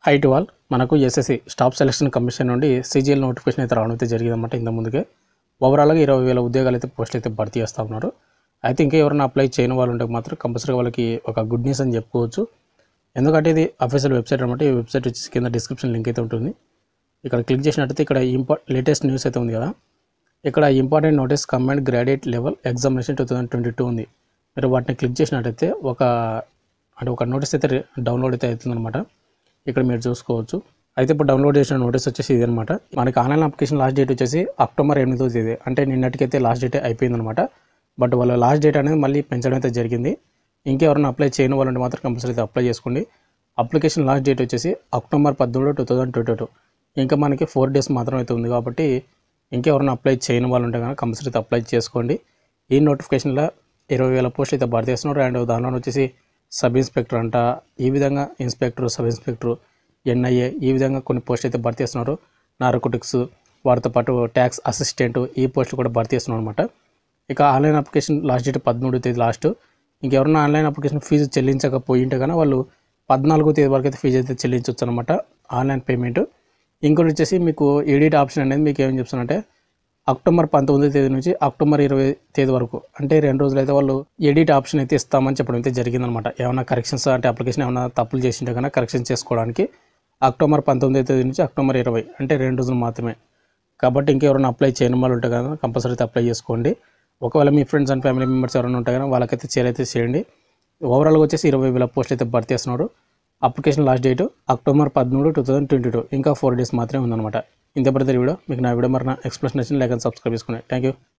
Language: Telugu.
హై టు ఆల్ మనకు ఎస్ఎస్సి స్టాఫ్ సెలక్షన్ కమిషన్ నుండి సీజీఎల్ నోటిఫికేషన్ అయితే రావడం అయితే జరిగిందన్నమాట ఇంత ముందుకే ఓవరాల్గా ఇరవై వేల ఉద్యోగాలు అయితే పోస్టులు అయితే భర్తీ చేస్తూ ఉన్నారు అయితే ఇంకా ఎవరైనా అప్లై చేయని వాళ్ళు ఉంటే మాత్రం కంపల్సరీగా వాళ్ళకి ఒక గుడ్ న్యూస్ అని చెప్పుకోవచ్చు ఎందుకంటే ఇది అఫీషియల్ వెబ్సైట్ అనమాట ఈ వెబ్సైట్ వచ్చేసి కింద డిస్క్రిప్షన్ లింక్ అయితే ఉంటుంది ఇక్కడ క్లిక్ చేసినట్టయితే ఇక్కడ ఇంపా లేటెస్ట్ న్యూస్ అయితే ఉంది కదా ఇక్కడ important notice comment graduate level examination two thousand twenty two ఉంది మీరు వాటిని క్లిక్ చేసినట్టయితే ఒక అంటే ఒక నోటీస్ అయితే రి- డౌన్లోడ్ అయితే అవుతుందన్నమాట ఇక్కడ మీరు చూసుకోవచ్చు అయితే ఇప్పుడు డౌన్లోడ్ చేసిన నోటీస్ వచ్చేసి ఇది అనమాట మనకి ఆన్లైన్ అప్లికేషన్ లాస్ట్ డేట్ వచ్చేసి అక్టోబర్ ఎనిమిదో తేదీ అంటే నిన్నటికైతే లాస్ట్ డేట్ అయిపోయిందనమాట బట్ వాళ్ళ లాస్ట్ డేట్ అనేది మళ్ళీ పెంచడం అయితే జరిగింది ఇంకెవరైనా అప్లై చేయని వాళ్ళంటే మాత్రం కంపల్సరీ అయితే అప్లై చేసుకోండి అప్లికేషన్ లాస్ట్ డేట్ వచ్చేసి అక్టోబర్ పద్దెనిమిది టూ థౌజండ్ ట్వంటీ టూ ఇంకా మనకి ఫోర్ డేస్ మాత్రం అయితే ఉంది కాబట్టి ఇంకెవరైనా అప్లై చేయని వాళ్ళు ఉంటే కనుక కంపల్సరీ అయితే అప్లై చేసుకోండి ఈ నోటిఫికేషన్లో ఇరవై వేల పోస్టులు అయితే భర్తీ చేస్తున్నారు అండ్ దానిలో వచ్చేసి సబ్ ఇన్స్పెక్టర్ అంట ఈ విధంగా ఇన్స్పెక్టర్ సబ్ ఇన్స్పెక్టర్ ఎన్ఐఏ ఈ విధంగా కొన్ని పోస్టులు అయితే భర్తీ చేస్తున్నారు నార్కోటిక్స్ వాటితో పాటు ట్యాక్స్ అసిస్టెంట్ ఈ పోస్టులు కూడా భర్తీ చేస్తున్నారు అనమాట ఇక ఆన్లైన్ అప్లికేషన్ లాస్ట్ డేట్ పదమూడు తేదీ లాస్ట్ ఇంకెవరైనా ఆన్లైన్ అప్లికేషన్ ఫీజు చెల్లించకపోయి ఉంటే కనుక వాళ్ళు పద్నాలుగో తేదీ వరకు అయితే ఫీజు అయితే చెల్లించవచ్చు అనమాట ఆన్లైన్ పేమెంట్ ఇంకోటి వచ్చేసి మీకు ఎడిట్ ఆప్షన్ అనేది మీకు ఏం చెప్తానంటే అక్టోబర్ పంతొమ్మిదో తేదీ నుంచి అక్టోబర్ ఇరవై తేదీ వరకు అంటే రెండు రోజులు అయితే వాళ్ళు ఎడిట్ ఆప్షన్ అయితే ఇస్తామని చెప్పడం అయితే జరిగిందనమాట ఏమైనా కరెక్షన్స్ అంటే అప్లికేషన్ ఏమైనా తప్పులు చేసింటే కనుక కరెక్షన్ చేసుకోవడానికి అక్టోబర్ పంతొమ్మిదో తేదీ నుంచి అక్టోబర్ ఇరవై అంటే రెండు రోజులు మాత్రమే కాబట్టి ఇంకెవరైనా అప్లై చేయని వాళ్ళు ఉంటే కదా కంపల్సరీ అయితే అప్లై చేసుకోండి ఒకవేళ మీ ఫ్రెండ్స్ అండ్ ఫ్యామిలీ మెంబర్స్ ఎవరైనా ఉంటే కానీ వాళ్ళకైతే షేర్ అయితే చేయండి ఓవరాల్గా వచ్చేసి ఇరవై వేల పోస్టులు అయితే భర్తీ చేస్తున్నారు అప్లికేషన్ లాస్ట్ డేట్ అక్టోబర్ పదమూడు టూ థౌసండ్ ట్వంటీ టూ ఇంకా ఫోర్ డేస్ మాత్రమే ఉందన్నమాట ఇంత పడితే వీడియో మీకు నా వీడియో మరి నా ఎక్స్ప్లెనేషన్ లేక సబ్స్క్రైబ్ చేసుకోండి థ్యాంక్ యూ